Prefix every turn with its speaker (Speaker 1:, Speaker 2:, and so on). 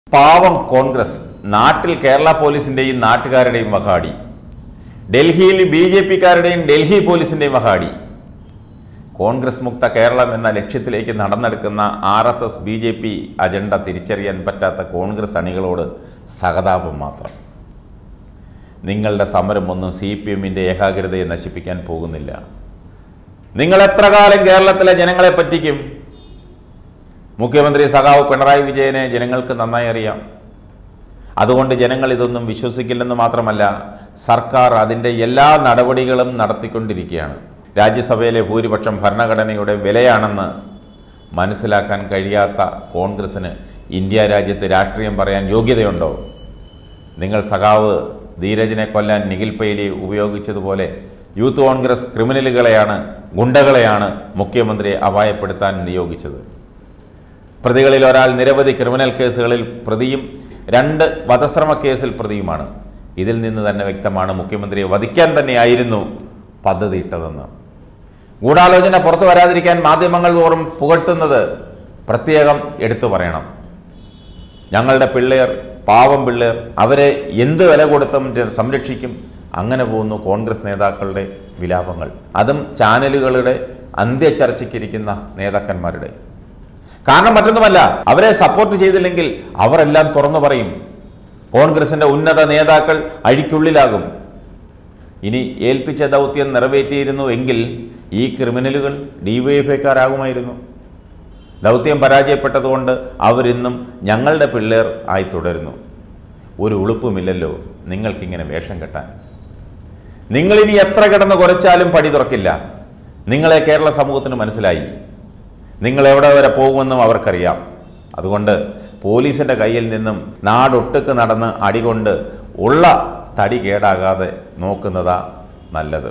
Speaker 1: പാവം കോൺഗ്രസ് നാട്ടിൽ കേരള പോലീസിന്റെയും നാട്ടുകാരുടെയും വഹാടി ഡൽഹിയിൽ ബി ജെ പിക്കാരുടെയും ഡൽഹി പോലീസിന്റെയും വഹാടി കോൺഗ്രസ് മുക്ത കേരളം എന്ന ലക്ഷ്യത്തിലേക്ക് നടന്നെടുക്കുന്ന R S S B J P agenda തിരിച്ചറിയാൻ പറ്റാത്ത കോൺഗ്രസ് അണികളോട് സഹതാപം മാത്രം നിങ്ങളുടെ സമരമൊന്നും സി പി എമ്മിൻ്റെ ഏകാഗ്രതയെ നശിപ്പിക്കാൻ പോകുന്നില്ല നിങ്ങൾ എത്ര കാലം കേരളത്തിലെ ജനങ്ങളെ പറ്റിക്കും മുഖ്യമന്ത്രി സഖാവ് പിണറായി വിജയനെ ജനങ്ങൾക്ക് നന്നായി അറിയാം അതുകൊണ്ട് ജനങ്ങൾ ഇതൊന്നും വിശ്വസിക്കില്ലെന്ന് മാത്രമല്ല സർക്കാർ അതിൻ്റെ എല്ലാ നടപടികളും നടത്തിക്കൊണ്ടിരിക്കുകയാണ് രാജ്യസഭയിലെ ഭൂരിപക്ഷം ഭരണഘടനയുടെ വിലയാണെന്ന് മനസ്സിലാക്കാൻ കഴിയാത്ത കോൺഗ്രസ്സിന് ഇന്ത്യ രാജ്യത്ത് രാഷ്ട്രീയം പറയാൻ യോഗ്യതയുണ്ടോ നിങ്ങൾ സഖാവ് ധീരജിനെ കൊല്ലാൻ നിഖിൽ പൈലി ഉപയോഗിച്ചതുപോലെ യൂത്ത് കോൺഗ്രസ് ക്രിമിനലുകളെയാണ് ഗുണ്ടകളെയാണ് മുഖ്യമന്ത്രിയെ അപായപ്പെടുത്താൻ നിയോഗിച്ചത് പ്രതികളിൽ ഒരാൾ നിരവധി ക്രിമിനൽ കേസുകളിൽ പ്രതിയും രണ്ട് വധശ്രമ കേസിൽ പ്രതിയുമാണ് ഇതിൽ നിന്ന് തന്നെ വ്യക്തമാണ് മുഖ്യമന്ത്രിയെ വധിക്കാൻ തന്നെയായിരുന്നു പദ്ധതിയിട്ടതെന്ന് ഗൂഢാലോചന പുറത്തു വരാതിരിക്കാൻ മാധ്യമങ്ങൾ തോറും പുകഴ്ത്തുന്നത് പ്രത്യേകം എടുത്തു പറയണം ഞങ്ങളുടെ പിള്ളേർ പാവം പിള്ളേർ അവരെ എന്ത് വില കൊടുത്തും ജ- സംരക്ഷിക്കും അങ്ങനെ പോകുന്നു കോൺഗ്രസ് നേതാക്കളുടെ വിലാപങ്ങൾ അതും ചാനലുകളുടെ അന്ത്യചർച്ചയ്ക്കിരിക്കുന്ന നേതാക്കന്മാരുടെ കാരണം മറ്റൊന്നുമല്ല അവരെ സപ്പോർട്ട് ചെയ്തില്ലെങ്കിൽ അവരെല്ലാം തുറന്നു പറയും കോൺഗ്രസിന്റെ ഉന്നത നേതാക്കൾ അഴിക്കുള്ളിലാകും ഇനി ഏൽപ്പിച്ച ദൗത്യം നിറവേറ്റിയിരുന്നു എങ്കിൽ ഈ ക്രിമിനലുകൾ ഡിവൈഎഫ്ഐക്കാരാകുമായിരുന്നു ദൗത്യം പരാജയപ്പെട്ടതുകൊണ്ട് അവരിന്നും ഞങ്ങളുടെ പിള്ളേർ ആയി തുടരുന്നു ഒരു ഉളുപ്പുമില്ലല്ലോ നിങ്ങൾക്കിങ്ങനെ വേഷം കെട്ടാൻ നിങ്ങളിനി എത്ര കിടന്ന് കുറച്ചാലും പടി തുറക്കില്ല നിങ്ങളെ കേരള സമൂഹത്തിന് മനസ്സിലായി നിങ്ങൾ എവിടെ വരെ പോകുമെന്നും അവർക്കറിയാം അതുകൊണ്ട് പോലീസിൻ്റെ കയ്യിൽ നിന്നും നാടൊട്ടുക്ക് നടന്ന് അടികൊണ്ട് ഉള്ള തടി കേടാകാതെ നോക്കുന്നതാ നല്ലത്